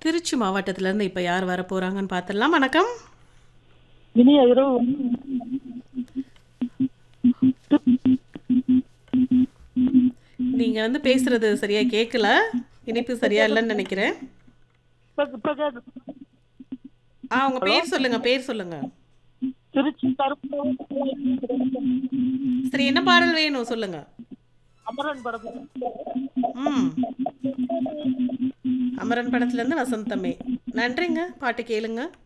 திருச்சி மாவட்டத்திலேருந்து இப்போ யார் வர போகிறாங்கன்னு பார்த்துடலாம் வணக்கம் இனிய இரவு நீங்கள் வந்து பேசுகிறது சரியாக கேட்கல இனிப்பு சரியா இல்லைன்னு நினைக்கிறேன் இப்ப- இப்ப கேக்குது. ஆ உங்கள் பேர் சொல்லுங்கள் பேர் சொல்லுங்கள் திருச்சி கருப்பு சரி என்ன பாடல் வேணும் சொல்லுங்கள் அமரன் படத்துல ம் அமரன் படத்துலேருந்து வசந்தமே நன்றிங்க பாட்டு கேளுங்க